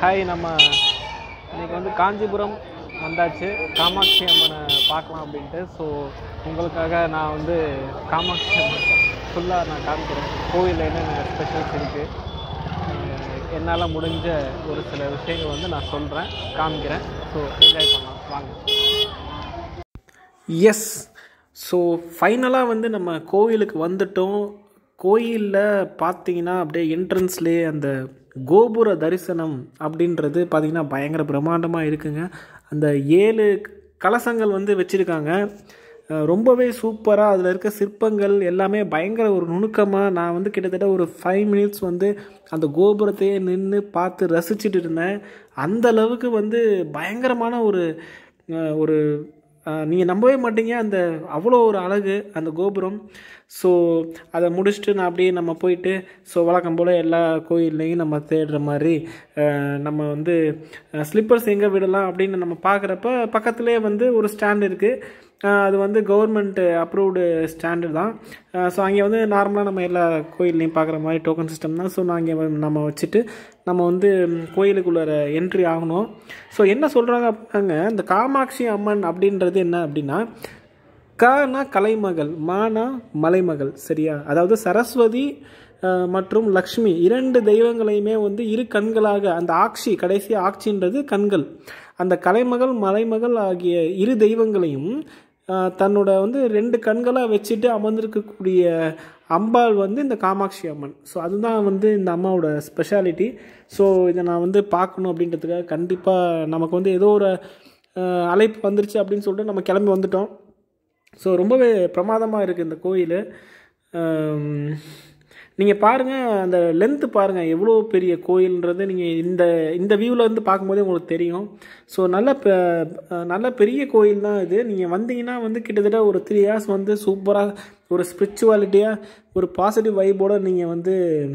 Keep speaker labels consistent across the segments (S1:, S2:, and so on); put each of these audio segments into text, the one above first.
S1: hi நம்ம இன்னைக்கு வந்து காஞ்சிபுரம் வந்தாச்சு காமாட்சி அம்மனை பார்க்கலாம் அப்படின்ட்டு ஸோ உங்களுக்காக நான் வந்து காமாட்சி அம்மன் ஃபுல்லாக நான் காமிக்கிறேன் கோவிலில் என்னென்ன ஸ்பெஷல்ஸ் இருக்குது என்னால் முடிஞ்ச ஒரு சில விஷயங்கள் வந்து நான் சொல்கிறேன் காமிக்கிறேன் ஸோ என்ஜாய் பண்ணலாம் வாங்க எஸ் ஸோ ஃபைனலாக வந்து நம்ம கோயிலுக்கு வந்துட்டோம் கோயிலில் பார்த்தீங்கன்னா அப்படியே என்ட்ரன்ஸ்லேயே அந்த கோபுர தரிசனம் அப்படின்றது பார்த்தீங்கன்னா பயங்கர பிரம்மாண்டமாக இருக்குங்க அந்த ஏழு கலசங்கள் வந்து வச்சுருக்காங்க அஹ் ரொம்பவே சூப்பராக அதில் இருக்க சிற்பங்கள் எல்லாமே பயங்கர ஒரு நுணுக்கமாக நான் வந்து கிட்டத்தட்ட ஒரு ஃபைவ் மினிட்ஸ் வந்து அந்த கோபுரத்தையே நின்று பார்த்து ரசிச்சுட்டு இருந்தேன் அந்த அளவுக்கு வந்து பயங்கரமான ஒரு அஹ் ஒரு நீங்கள் நம்பவே மாட்டீங்க அந்த அவ்வளோ ஒரு அழகு அந்த கோபுரம் ஸோ அதை முடிச்சுட்டு நான் அப்படியே நம்ம போயிட்டு ஸோ வழக்கம் போல் எல்லா கோயில்லையும் நம்ம தேடுற மாதிரி அஹ், நம்ம வந்து ஸ்லிப்பர்ஸ் எங்கே விடலாம் அப்படின்னு நம்ம பார்க்குறப்ப பக்கத்துலேயே வந்து ஒரு ஸ்டாண்ட் இருக்குது அது வந்து கவர்மெண்ட் அப்ரூவ்டு ஸ்டாண்டு தான் ஸோ அங்கே வந்து நார்மலாக நம்ம எல்லா கோயில்லையும் பார்க்குற மாதிரி டோக்கன் சிஸ்டம் தான் ஸோ நான் அங்கே நம்ம வச்சுட்டு நம்ம வந்து கோயிலுக்குள்ளார என்ட்ரி ஆகணும் ஸோ என்ன சொல்கிறாங்க அப்படின்னாங்க இந்த காமாட்சி அம்மன் அப்படின்றது என்ன அப்படின்னா கனா கலைமகள் மானா மலைமகள் சரியா அதாவது சரஸ்வதி அஹ், மற்றும் லக்ஷ்மி இரண்டு தெய்வங்களையுமே வந்து இரு கண்களாக அந்த ஆக்ஷி கடைசி ஆக்ஷின்றது கண்கள் அந்த கலைமகள் மலைமகள் ஆகிய இரு தெய்வங்களையும் அஹ், தன்னோட வந்து ரெண்டு கண்களாக வச்சுட்டு அமர்ந்திருக்கக்கூடிய அம்பாள் வந்து இந்த காமாட்சி அம்மன் ஸோ அதுதான் வந்து இந்த அம்மாவோட ஸ்பெஷாலிட்டி ஸோ இதை நான் வந்து பார்க்கணும் அப்படின்றதுக்காக கண்டிப்பாக நமக்கு வந்து ஏதோ ஒரு அஹ், அழைப்பு வந்துருச்சு அப்படின்னு சொல்லிட்டு நம்ம கிளம்பி வந்துட்டோம் ஸோ ரொம்பவே பிரமாதமாக இருக்குது இந்த கோயில் நீங்கள் பாருங்கள் அந்த லென்த்து பாருங்கள் எவ்வளோ பெரிய கோயில்ன்றது நீங்கள் இந்த இந்த வியூவில் இருந்து பார்க்கும்போதே உங்களுக்கு தெரியும் ஸோ நல்ல பெ- அஹ் நல்ல பெரிய கோயில் தான் இது நீங்கள் வந்தீங்கன்னா வந்து கிட்டத்தட்ட ஒரு த்ரீ ஹார்ஸ் வந்து சூப்பராக ஒரு ஸ்பிரிச்சுவாலிட்டியாக ஒரு பாசிட்டிவ் வைபோடு நீங்கள் வந்து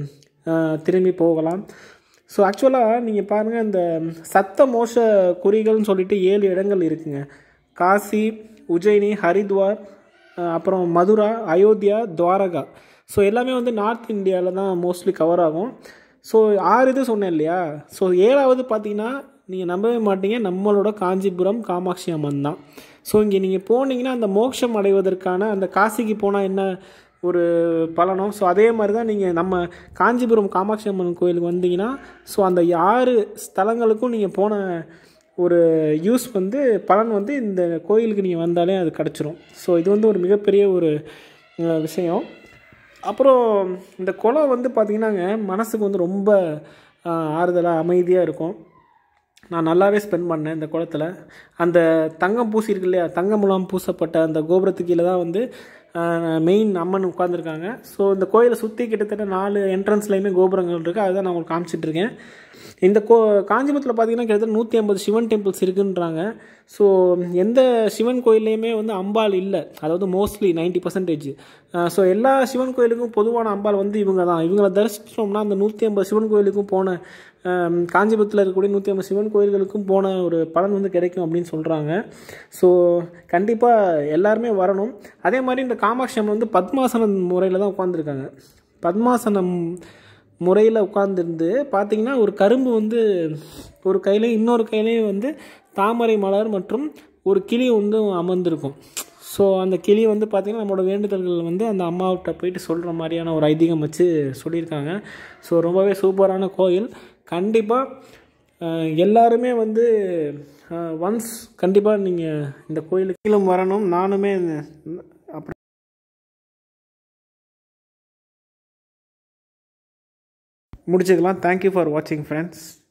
S1: அஹ், திரும்பி போகலாம் ஸோ ஆக்சுவலாக நீங்கள் பாருங்கள் இந்த சத்த மோச குறிகள்னு சொல்லிட்டு ஏழு இடங்கள் இருக்குங்க காசி உஜ்ஜயினி ஹரித்வார் அஹ் அப்புறம் மதுரா அயோத்தியா துவாரகா ஸோ எல்லாமே வந்து நார்த் இந்தியாவில் தான் மோஸ்ட்லி கவர் ஆகும் ஸோ ஆறு இது சொன்னேன் இல்லையா ஸோ ஏழாவது பார்த்தீங்கன்னா நீங்கள் நம்பவே மாட்டீங்க நம்மளோட காஞ்சிபுரம் காமாட்சி அம்மன் தான் ஸோ இங்கே நீங்கள் போனீங்கன்னா அந்த மோட்சம் அடைவதற்கான அந்த காசிக்கு போனால் என்ன ஒரு பலனும் ஸோ அதே மாதிரி தான் நீங்கள் நம்ம காஞ்சிபுரம் காமாட்சி அம்மன் கோயிலுக்கு வந்தீங்கன்னா ஸோ அந்த ஆறு ஸ்தலங்களுக்கும் நீங்கள் போன ஒரு யூஸ் வந்து பலன் வந்து இந்த கோயிலுக்கு நீங்கள் வந்தாலே அது கிடச்சிரும் ஸோ இது வந்து ஒரு மிகப்பெரிய ஒரு அஹ், விஷயம் அப்புறம் இந்த குளம் வந்து பார்த்திங்கன்னாங்க மனசுக்கு வந்து ரொம்ப அஹ், ஆறுதலாக அமைதியாக இருக்கும் நான் நல்லாவே ஸ்பெண்ட் பண்ணேன் இந்த குளத்தில் அந்த தங்கம் பூசி இருக்கு இல்லையா தங்க முலாம் பூசப்பட்ட அந்த கோபுரத்துக்கு கீழே தான் வந்து மெயின் அம்மன் உட்காந்துருக்காங்க ஸோ இந்த கோயிலை சுற்றி கிட்டத்தட்ட நாலு என்ட்ரன்ஸ்லையுமே கோபுரங்கள் இருக்குது அதுதான் நான் உங்களுக்கு காமிச்சிட்டு இருக்கேன் இந்த கோ காஞ்சிபுரத்தில் பார்த்தீங்கன்னா கிட்டத்தட்ட நூற்றி ஐம்பது சிவன் டெம்பிள்ஸ் இருக்குன்றாங்க ஸோ எந்த சிவன் கோயில்லையுமே வந்து அம்பாள் இல்லை அதாவது மோஸ்ட்லி நைன்ட்டி பர்சன்டேஜ் ஸோ எல்லா சிவன் கோயிலுக்கும் பொதுவான அம்பாள் வந்து இவங்க தான் இவங்களை தரிசிச்சிட்டோம்னா அந்த நூற்றி ஐம்பது சிவன் கோயிலுக்கும் போன ஆம், காஞ்சிபுரத்தில் இருக்கக்கூடிய நூற்றி ஐம்பது சிவன் கோயில்களுக்கும் போன ஒரு பலன் வந்து கிடைக்கும் அப்படின்னு சொல்கிறாங்க ஸோ கண்டிப்பாக எல்லாருமே வரணும் அதே மாதிரி இந்த காமாட்சி அம்மன் வந்து பத்மாசனம் முறையில் தான் உட்காந்துருக்காங்க பத்மாசனம் முறையில் உட்காந்துருந்து பார்த்தீங்கன்னா ஒரு கரும்பு வந்து ஒரு கையிலையும் இன்னொரு கையிலையும் வந்து தாமரை மலர் மற்றும் ஒரு கிளி வந்து அமர்ந்திருக்கும் ஸோ அந்த கிளி வந்து பார்த்திங்கன்னா நம்மளோட வேண்டுதல்கள் வந்து அந்த அம்மாவிட்ட போயிட்டு சொல்கிற மாதிரியான ஒரு ஐதீகம் வச்சு சொல்லியிருக்காங்க ஸோ ரொம்பவே சூப்பரான கோயில் கண்டிப்பாக எல்லாருமே வந்து ஒன்ஸ் கண்டிப்பாக நீங்கள் இந்த கோயிலுக்கு வரணும் நானுமே அப்படி முடிச்சுக்கலாம் தேங்க்யூ ஃபார் வாட்சிங் ஃப்ரெண்ட்ஸ்